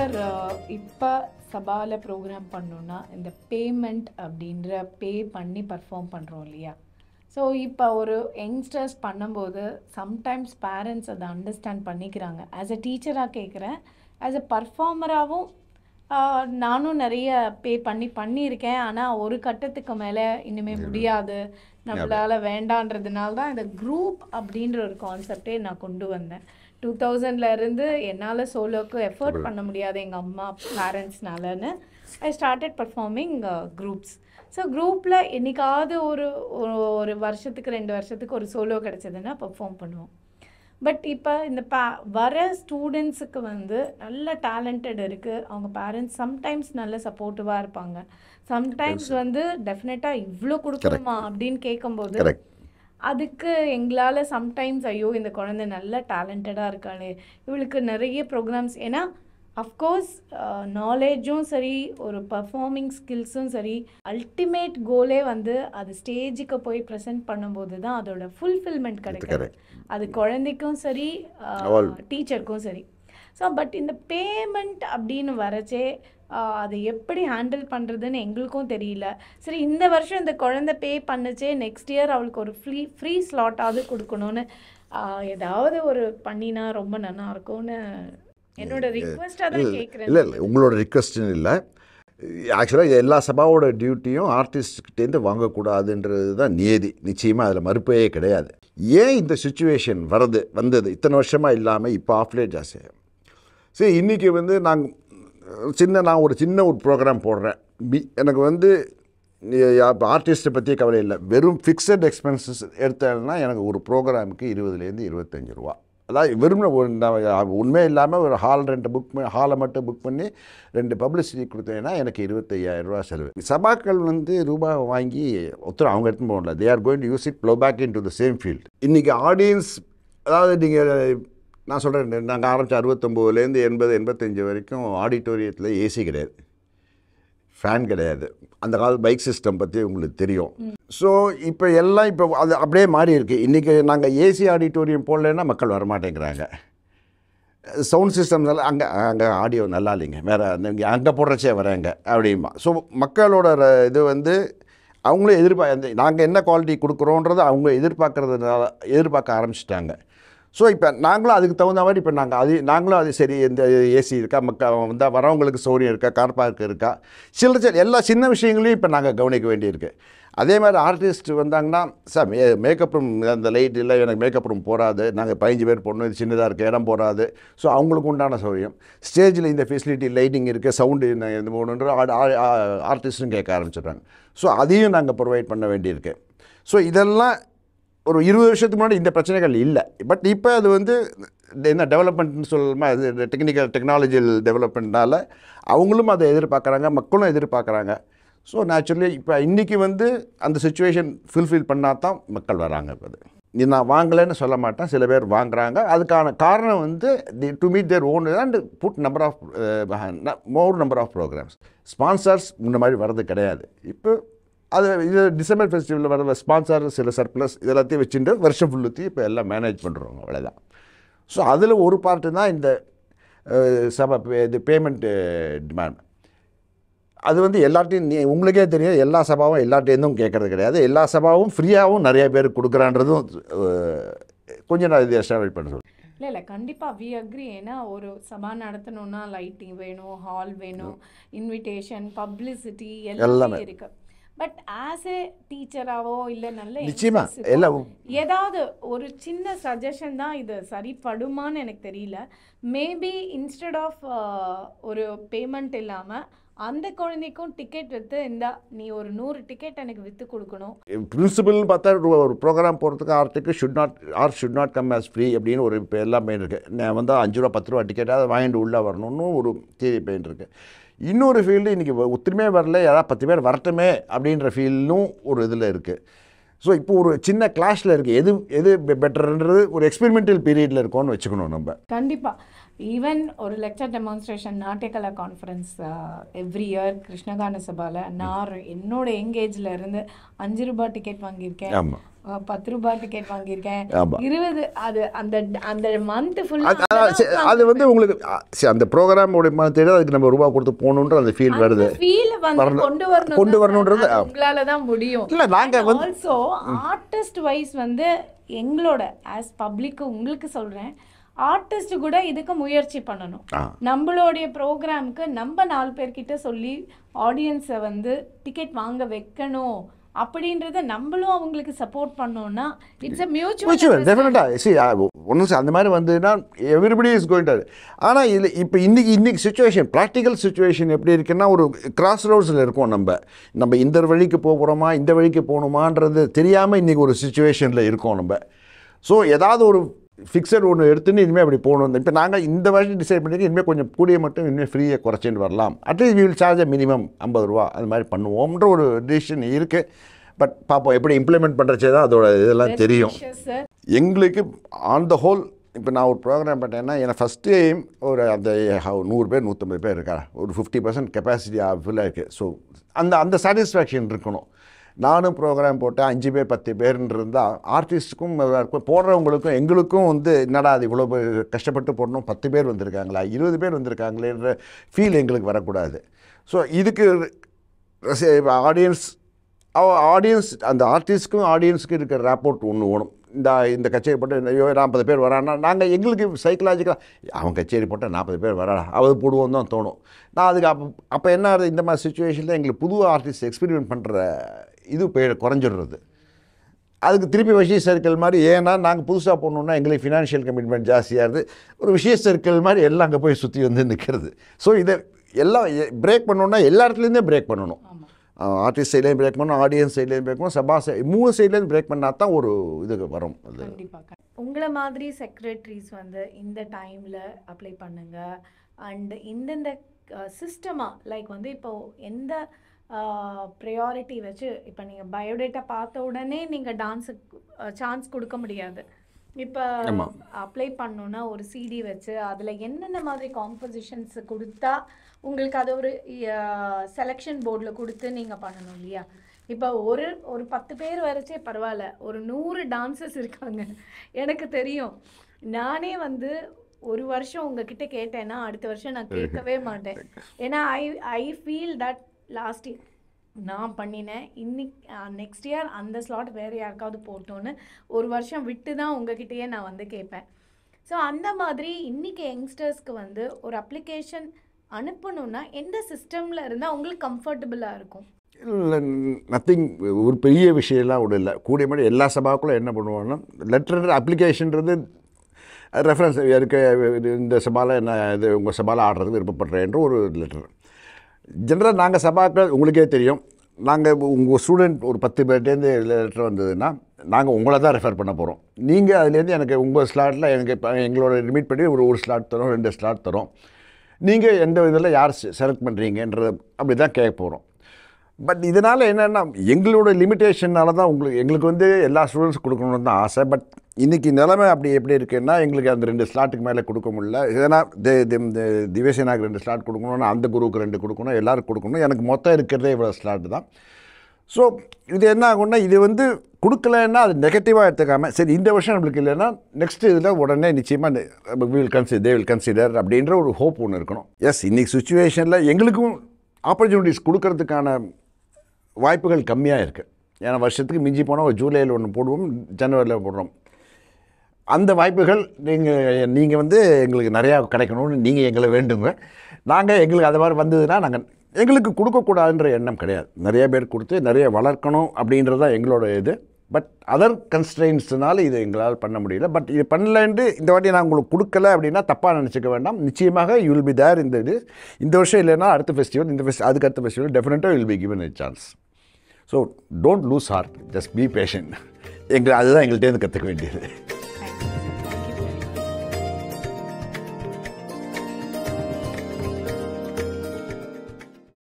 Sir இப்போ சபாவில் program பண்ணோன்னா இந்த பேமெண்ட் அப்படின்ற பே பண்ணி பர்ஃபார்ம் பண்ணுறோம் இல்லையா ஸோ இப்போ ஒரு யங்ஸ்டர்ஸ் பண்ணும்போது சம்டைம்ஸ் பேரண்ட்ஸ் அதை அண்டர்ஸ்டாண்ட் பண்ணிக்கிறாங்க ஆஸ் அ டீச்சராக கேட்குறேன் ஆஸ் அ பர்ஃபார்மராகவும் நானும் நிறைய பே பண்ணி பண்ணியிருக்கேன் ஆனால் ஒரு கட்டத்துக்கு மேலே இனிமே முடியாது நம்மளால வேண்டான்றதுனால தான் இந்த குரூப் அப்படின்ற ஒரு கான்செப்டே நான் கொண்டு வந்தேன் டூ தௌசண்ட்ல இருந்து என்னால் சோலோக்கு எஃபர்ட் பண்ண முடியாது எங்கள் அம்மா பேரண்ட்ஸ்னாலன்னு I started performing groups so குரூப்பில் என்னைக்காவது ஒரு ஒரு- ஒரு வருஷத்துக்கு ரெண்டு வருஷத்துக்கு ஒரு சோலோ கிடச்சதுன்னா பெர்ஃபார்ம் பண்ணுவோம் பட் இப்போ இந்த பா வர ஸ்டூடெண்ட்ஸுக்கு வந்து நல்ல டேலண்டட் இருக்குது அவங்க பேரண்ட்ஸ் சம்டைம்ஸ் நல்ல சப்போர்ட்டிவாக இருப்பாங்க சம்டைம்ஸ் வந்து டெஃபினட்டாக இவ்வளோ கொடுக்கணுமா அப்படின்னு கேட்கும்போது கரெக்ட் அதுக்கு எங்களால் சம்டைம்ஸ் ஐயோ இந்த குழந்தை நல்ல டேலண்டடாக இருக்காளே இவளுக்கு நிறைய ப்ரோக்ராம்ஸ் ஏன்னா அஃப்கோர்ஸ் நாலேஜும் சரி ஒரு பர்ஃபார்மிங் ஸ்கில்ஸும் சரி அல்டிமேட் கோலே வந்து அது ஸ்டேஜுக்கு போய் ப்ரெசென்ட் பண்ணும்போது தான் அதோட ஃபுல்ஃபில்மெண்ட் கிடைக்கும் correct. அது குழந்தைக்கும் சரி All. டீச்சருக்கும் சரி ஸோ பட் இந்த பேமெண்ட் அப்படின்னு வரச்சே ஆஹ், அதை எப்படி ஹேண்டில் பண்ணுறதுன்னு எங்களுக்கும் தெரியல சரி இந்த வருஷம் இந்த குழந்தை பே பண்ணுச்சே நெக்ஸ்ட் இயர் அவளுக்கு ஒரு ஃப்ரீ ஃப்ரீ ஸ்லாட்டாவது கொடுக்கணும்னு ஆஹ், ஏதாவது ஒரு பண்ணினா ரொம்ப நல்லா இருக்கும்னு என்னோட ரிக்வெஸ்டாக தான் இல்லை கேட்குறேன் இல்லை உங்களோட ரிக்வஸ்ட்னு இல்லை ஆக்சுவலாக எல்லா சபாவோட டியூட்டியும் ஆர்டிஸ்ட்கிட்டேருந்து வாங்கக்கூடாதுன்றது தான் நியதி நிச்சயமாக அதில் மறுப்பே கிடையாது ஏன் இந்த சுச்சுவேஷன் வருது வந்தது இத்தனை வருஷமாக இல்லாமல் இப்போ ஆஃப்லே ஜாஸ்தி சரி இன்றைக்கி வந்து நாங்கள் சின்ன நான் ஒரு சின்ன ஒரு ப்ரோக்ராம் போடுறேன் பி எனக்கு வந்து ஆர்டிஸ்ட்டை பற்றி கவலை இல்லை வெறும் ஃபிக்ஸட் எக்ஸ்பென்சஸ் எடுத்தேன்னா எனக்கு ஒரு ப்ரோக்ராமுக்கு இருபதுலேருந்து இருபத்தஞ்சி ரூபா அதாவது வெறும் ஒரு நான் உண்மை இல்லாமல் ஒரு ஹால் ரெண்டு புக் பண்ணி ஹாலை மட்டும் புக் பண்ணி ரெண்டு பப்ளிசிட்டி கொடுத்தேன்னா எனக்கு இருபத்தையாயிரம் ரூபா செலவு சபாக்கள் வந்து ரூபா வாங்கி ஒருத்தர் அவங்க எடுத்துன்னு போகல they are going to use it blow back into the same field இன்றைக்கி ஆடியன்ஸ் அதாவது நீங்கள் நான் சொல்கிறேன் நாங்கள் ஆரம்பித்த அறுபத்தொம்போதுலேருந்து எண்பது எண்பத்தஞ்சு வரைக்கும் ஆடிட்டோரியத்தில் ஏசி கிடையாது ஃபேன் கிடையாது அந்த கால பைக் சிஸ்டம் பற்றி உங்களுக்கு தெரியும் ஸோ இப்போ எல்லாம் இப்போ அது அப்படியே மாறி இருக்கு இன்றைக்கி நாங்கள் ஏசி ஆடிட்டோரியம் போடலைன்னா மக்கள் வரமாட்டேங்கிறாங்க சவுண்ட் சிஸ்டம் நல்லா அங்கே அங்கே ஆடியோ நல்லா இல்லைங்க வேறு அந்த அங்கே போடுறச்சே வரேங்க அப்படிமா ஸோ மக்களோட ர- இது வந்து அவங்களும் எதிர்பார்க்க நாங்கள் என்ன குவாலிட்டி கொடுக்குறோன்றது அவங்க எதிர்பார்க்கறதுனால எதிர்பார்க்க ஆரம்பிச்சிட்டாங்க ஸோ இப்போ நாங்களும் அதுக்கு தகுந்த மாதிரி இப்போ நாங்கள் அது நாங்களும் அது சரி இந்த ஏசி இருக்கா மக்கள் வந்தால் வரவங்களுக்கு சௌரியம் இருக்கா கார் பார்க் இருக்கா சில்லற சில எல்லா சின்ன விஷயங்களையும் இப்போ நாங்கள் கவனிக்க வேண்டியிருக்கு அதே மாதிரி ஆர்டிஸ்ட் வந்தாங்கன்னா சார் மே மேக்கப் ரூம் அந்த லைட் இல்லை எனக்கு மேக்கப் ரூம் போகாது நாங்கள் பதினஞ்சு பேர் போடணும் இது சின்னதாக இருக்குது இடம் போகாது ஸோ அவங்களுக்கு உண்டான சௌரியம் ஸ்டேஜில் இந்த ஃபெசிலிட்டி லைட்டிங் இருக்குது சவுண்டு இந்த போகணுன்ற ஆர்டிஸ்ட்டும் கேட்க ஆரம்பிச்சிடுறாங்க ஸோ அதையும் நாங்கள் ப்ரொவைட் பண்ண வேண்டியிருக்கு ஸோ இதெல்லாம் ஒரு இருபது வருஷத்துக்கு முன்னாடி இந்த பிரச்சனைகள் இல்லை பட் இப்போ அது வந்து என்ன டெவலப்மெண்ட்னு சொல்லணுமா அது டெக்னிக்கல் டெக்னாலஜியல் டெவலப்மெண்ட்னால அவங்களும் அதை எதிர்பார்க்குறாங்க மக்களும் எதிர்பார்க்குறாங்க ஸோ நேச்சுரலி இப்போ இன்றைக்கி வந்து அந்த சுச்சுவேஷன் ஃபுல்ஃபில் பண்ணால் தான் மக்கள் வராங்க இப்போ அது இது நான் வாங்கலைன்னு சொல்ல மாட்டேன் சில பேர் வாங்குறாங்க அதுக்கான காரணம் வந்து the to meet their own and put number of more number of programs sponsors முன்ன மாதிரி வர்றது கிடையாது இப்போ அது இது டிசம்பர் ஃபெஸ்டிவலில் வர ஸ்பான்சர் சில சர்ப்ளஸ் இதெல்லாத்தையும் வச்சுட்டு வருஷம் ஃபுல்லுத்தி இப்போ எல்லாம் மேனேஜ் பண்ணுறோம் அவ்வளோதான் ஸோ அதில் ஒரு பார்ட்டு தான் இந்த அஹ், சபா இது பேமெண்ட்டு டிமாண்ட் அது வந்து எல்லார்ட்டையும் நீ உங்களுக்கே தெரியும் எல்லா சபாவும் எல்லார்ட்டேருந்தும் கேட்கறது கிடையாது எல்லா சபாவும் ஃப்ரீயாகவும் நிறைய பேர் கொடுக்குறான்றதும் அஹ், கொஞ்சம் நான் இது எஸ்டாப்ளிஷ் பண்ண சொல்லுவேன் இல்லை இல்லை கண்டிப்பாக வி அக்ரி ஏன்னா ஒரு சபா நடத்தணும்னா லைட்டிங் வேணும் ஹால் வேணும் இன்விடேஷன் பப்ளிசிட்டி எல்லாமே எல்லாமே. இருக்கு பட் ஆஸ் ஏ டீச்சராவோ இல்லை நல்ல நிச்சயமா youngsters க்கோ எல்லாம் ஏதாவது ஒரு சின்ன சஜஷன் தான் இது சரிப்படுமான்னு எனக்கு தெரியல மேபி இன்ஸ்டெட் ஆஃப் ஒரு பேமெண்ட் இல்லாமல் அந்த குழந்தைக்கும் டிக்கெட் விற்று இந்தா நீ ஒரு நூறு டிக்கெட் எனக்கு விற்று கொடுக்கணும் பிரின்சிபல்னு பார்த்தா ஒரு- ஒரு ப்ரோக்ராம் போகிறதுக்கு ஆர்ட்டுக்கு should not art should not come as free அப்படின்னு ஒரு இப்போ எல்லாமே இருக்குது நான் வந்து அஞ்சு ரூபா பத்து ரூபா டிக்கெட்டாக வாங்கிட்டு உள்ளே வரணும்னு ஒரு தேதி பெயின் இருக்குது இன்னொரு ஃபீல்டு இன்றைக்கி ஒத்துமே வரல யாராவது பத்து பேர் வரட்டுமே அப்படின்ற ஃபீல்டும் ஒரு இதில் இருக்குது ஸோ இப்போ ஒரு சின்ன கிளாஷில் இருக்குது எது எது பெட்டர்ன்றது ஒரு எக்ஸ்பெரிமெண்டல் பீரியடில் இருக்கோன்னு வச்சுக்கணும் நம்ம கண்டிப்பாக ஈவன் ஒரு lecture demonstration Natyakala conference every year Krishnagana சபால நான் என்னோட எங்கேஜ்ல இருந்து அஞ்சு ரூபாய் டிக்கெட் வாங்கியிருக்கேன் ஆமாம் அஹ், பத்து ரூபாய் டிக்கெட் வாங்கியிருக்கேன் ஆமா. இருபது அது அந்த அந்த மந்த் அது ஃபுல்லாக அதான் சரி, அது வந்து உங்களுக்கு அ, சரி, அந்த ப்ரோக்ராமோட தெரியாது அதுக்கு நம்ம ரூபா கொடுத்து போகணுன்ற அந்த ஃபீல் வருது ஃபீல் வந்து வரணும். கொண்டு வரணும் கொண்டு தான் வரணுன்றது, அது ஆ. உங்களால தான் முடியும் இல்லை நாங்கள் வந்து ஆல்சோ ஆர்டிஸ்ட் வைஸ் வந்து எங்களோட ஆஸ் பப்ளிக் உங்களுக்கு சொல்றேன் ஆர்டிஸ்ட் கூட இதுக்கு முயற்சி பண்ணணும் ஆ நம்மளுடைய ப்ரோக்ராம்க்கு நம்ம நாலு பேர்கிட்ட சொல்லி ஆடியன்ஸை வந்து டிக்கெட் வாங்க வைக்கணும் அப்படின்றத நம்மளும் அவங்களுக்கு சப்போர்ட் பண்ணோம்னா இட்ஸ் அ மியூச்சுவல் மியூச்சுவல் டெஃபினட்டாக சி ஒன்றும் அந்த மாதிரி வந்ததுன்னா எவ்ரிபடி இஸ் கோயிங் டு ஆனால் இதில் இப்போ இன்னைக்கு இன்னைக்கு சுச்சுவேஷன் ப்ராக்டிக்கல் சுச்சுவேஷன் எப்படி இருக்குன்னா ஒரு கிராஸ் ரோட்ஸில் இருக்கோம் நம்ம நம்ம இந்த வழிக்கு போக போகிறோமா இந்த வழிக்கு போகணுமான்றது தெரியாமல் இன்றைக்கி ஒரு சுச்சுவேஷனில் இருக்கோம் நம்ம ஸோ ஏதாவது ஒரு ஃபிக்ஸட் ஒன்று எடுத்துன்னு இனிமேல் அப்படி போகணும் இப்போ நாங்கள் இந்த வருஷம் டிசைட் பண்ணிட்டு இனிமேல் கொஞ்சம் கூடிய மட்டும் இனிமேல் ஃப்ரீயை குறைச்சிட்டு வரலாம் at least we will charge minimum ஐம்பது ரூபா அது மாதிரி பண்ணுவோம்ன்ற ஒரு டிசிஷன் இருக்குது பட் பார்ப்போம் எப்படி இம்ப்ளிமெண்ட் பண்ணுறச்சே தான் அதோட இதெல்லாம் தெரியும் சார் எங்களுக்கு ஆன் த ஹோல் இப்போ நான் ஒரு ப்ரோக்ராம் பண்ணேன்னா எனக்கு ஃபஸ்ட் டைம் ஒரு அந்த ஹ- நூறு பேர் நூற்றம்பது பேர் இருக்கா ஒரு ஃபிஃப்டி பர்சன்ட் கெப்பாசிட்டி ஃபுல்லாக இருக்குது ஸோ அந்த அந்த சாட்டிஸ்ஃபேக்ஷன் இருக்கணும் நானும் ப்ரோக்ராம் போட்டேன் அஞ்சு பேர் பத்து பேர்னு இருந்தால் ஆர்டிஸ்ட்டுக்கும் இருக்கும் போடுறவங்களுக்கும் எங்களுக்கும் வந்து என்னடா அது இவ்வளோ பேர் கஷ்டப்பட்டு போடணும் பத்து பேர் வந்திருக்காங்களா இருபது பேர் வந்திருக்காங்களேன்ற ஃபீல் எங்களுக்கு வரக்கூடாது ஸோ இதுக்கு ஆடியன்ஸ் ஆடியன்ஸ் அந்த ஆர்டிஸ்ட்க்கும் ஆடியன்ஸுக்கும் இருக்கிற ரேப்போர்ட் ஒன்று வேணும் இந்த இந்த கச்சேரி போட்டு ஐயோ நாற்பது பேர் வரான்னா நாங்கள் எங்களுக்கு சைக்கலாஜிக்கலாக அவன் கச்சேரி போட்டால் நாற்பது பேர் வராடா அது போடுவோம் தான் தோணும் நான் அதுக்கு அப்போ அப்போ என்ன ஆகுது இந்த மாதிரி சுச்சுவேஷனில் எங்களுக்கு புது ஆர்டிஸ்ட் எக்ஸ்பெரிமெண்ட் பண்ணுற இது போய் குறைஞ்சிடுறது அதுக்கு திருப்பி விஷய சர்க்கிள் மாதிரி ஏன்னா நாங்கள் புதுசாக போடணுன்னா எங்களுக்கு ஃபினான்ஷியல் கமிட்மெண்ட் ஜாஸ்தியாக இருக்குது ஒரு விஷய சர்க்கிள் மாதிரி எல்லாம் அங்கே போய் சுற்றி வந்து நிற்கிறது ஸோ இதை எல்லாம் பிரேக் பண்ணணுன்னா எல்லா இடத்துலேருந்தே பிரேக் பண்ணணும் ஆமா ஆர்டிஸ்ட் சைட்லேயும் பிரேக் பண்ணணும் ஆடியன்ஸ் சைட்லேயும் பிரேக் பண்ணணும் சபா சை மூணு சைட்லேருந்து பிரேக் பண்ணால் தான் ஒரு இது வரும் அது கண்டிப்பாக உங்களை மாதிரி செக்ரட்டரிஸ் வந்து இந்த டைமில் அப்ளை பண்ணுங்க அண்ட் இந்தந்த சிஸ்டமாக லைக் வந்து இப்போ எந்த ப்ரையாரிட்டி வச்சு இப்போ நீங்கள் பயோடேட்டா பார்த்த உடனே நீங்கள் டான்ஸுக்கு சான்ஸ் கொடுக்க முடியாது இப்போ ஆமா. அப்ளை பண்ணணுன்னா ஒரு சிடி வச்சு அதில் என்னென்ன மாதிரி காம்போசிஷன்ஸ் கொடுத்தா உங்களுக்கு அது ஒரு செலெக்ஷன் போர்டில் கொடுத்து நீங்கள் பண்ணணும் இல்லையா இப்போ ஒரு ஒரு பத்து பேர் வரைச்சே பரவாயில்ல ஒரு நூறு டான்சர்ஸ் இருக்காங்க எனக்கு தெரியும் நானே வந்து ஒரு வருஷம் உங்ககிட்ட கேட்டேன்னா அடுத்த வருஷம் நான் கேட்கவே மாட்டேன் ஏன்னா I I feel that last year நான் பண்ணினேன் இன்னைக்கு நெக்ஸ்ட் இயர் அந்த ஸ்லாட் வேறு யாருக்காவது போட்டோன்னு ஒரு வருஷம் விட்டு தான் உங்ககிட்டயே நான் வந்து கேட்பேன் ஸோ அந்த மாதிரி இன்னைக்கு யங்ஸ்டர்ஸ்க்கு வந்து ஒரு அப்ளிகேஷன் அனுப்பணும்னா எந்த சிஸ்டமில் இருந்தால் உங்களுக்கு கம்ஃபர்டபுளாக இருக்கும் இல்லை நத்திங் ஒரு பெரிய விஷயம்லாம் ஒன்றும் இல்லை கூடிய மாதிரி எல்லா சபாக்குள்ள என்ன பண்ணுவோம்னா லெட்டர் அப்ளிகேஷன்றது ரெஃபரன்ஸ் இருக்க இந்த சபாவில் என்ன இது உங்கள் சபாவில் ஆடுறதுக்கு விருப்பப்படுறேன்ற ஒரு லெட்டர் ஜென்ரலாக நாங்கள் சபாக்கள் உங்களுக்கே தெரியும் நாங்கள் உங்கள் ஸ்டூடெண்ட் ஒரு பத்து பேர்ட்டேருந்து லெட்டர் வந்ததுன்னா நாங்கள் உங்களை தான் ரெஃபர் பண்ண போகிறோம் நீங்கள் அதுலேருந்து எனக்கு உங்கள் ஸ்லாட்டில் எனக்கு இப்போ எங்களோட லிமிட் பண்ணி ஒரு ஒரு ஸ்லாட் தரோம் ரெண்டு ஸ்லாட் தரோம் நீங்கள் எந்த இதில் யார் செலக்ட் பண்ணுறீங்கன்றது அப்படி தான் கேட்க போகிறோம் பட் இதனால் என்னென்னா எங்களோட லிமிட்டேஷனால தான் உங்களுக்கு எங்களுக்கு வந்து எல்லா ஸ்டூடெண்ட்ஸ் கொடுக்கணும்னு தான் ஆசை பட் இன்றைக்கி நிலைமை அப்படி எப்படி இருக்குன்னா எங்களுக்கு அந்த ரெண்டு ஸ்லாட்டுக்கு மேலே கொடுக்க முடியல ஏன்னா திவேசனாக்கு ரெண்டு ஸ்லாட் கொடுக்கணும்னா அந்த குருவுக்கு ரெண்டு கொடுக்கணும் எல்லாருக்கும் கொடுக்கணும் எனக்கு மொத்தம் இருக்கிறதே இவ்வளோ ஸ்லாட் தான் ஸோ இது என்ன ஆகும்னா இது வந்து கொடுக்கலன்னா அது நெகட்டிவாக எடுத்துக்காமல் சரி இந்த வருஷம் நம்மளுக்கு இல்லைன்னா நெக்ஸ்ட் இதில் உடனே நிச்சயமாக will consider they will consider அப்படின்ற ஒரு ஹோப் ஒன்று இருக்கணும் எஸ் இன்னைக்கு சுச்சுவேஷனில் எங்களுக்கும் ஆப்பர்ச்சுனிட்டிஸ் கொடுக்கறதுக்கான வாய்ப்புகள் கம்மியாக இருக்குது ஏன்னா வருஷத்துக்கு மிஞ்சி போனால் ஒரு ஜூலையில் ஒன்று போடுவோம் ஜனவரியில் போடுறோம் அந்த வாய்ப்புகள் நீங்கள் நீங்கள் வந்து எங்களுக்கு நிறையா கிடைக்கணும்னு நீங்கள் எங்களை வேண்டுங்க நாங்கள் எங்களுக்கு அது மாதிரி வந்ததுன்னா நாங்கள் எங்களுக்கு கொடுக்கக்கூடாதுன்ற எண்ணம் கிடையாது நிறைய பேர் கொடுத்து நிறைய வளர்க்கணும் அப்படின்றது தான் எங்களோட இது பட் அதர் கன்ஸ்ட்ரெயின்ஸ்னால இது எங்களால் பண்ண முடியல பட் இது பண்ணலன்ட்டு இந்த வாட்டி நான் உங்களுக்கு கொடுக்கல அப்படின்னா தப்பாக நினச்சிக்க வேண்டாம் நிச்சயமாக யூ வில் பி தேர் இந்த இது இந்த வருஷம் இல்லைன்னா அடுத்த ஃபெஸ்டிவல் இந்த ஃபெஸ்ட் அதுக்கு அடுத்த ஃபெஸ்டிவல் டெஃபினட்டாக will be given a chance so don't lose heart just be patient எங்கள் அதுதான் எங்கள்கிட்டேருந்து கற்றுக்க வேண்டியது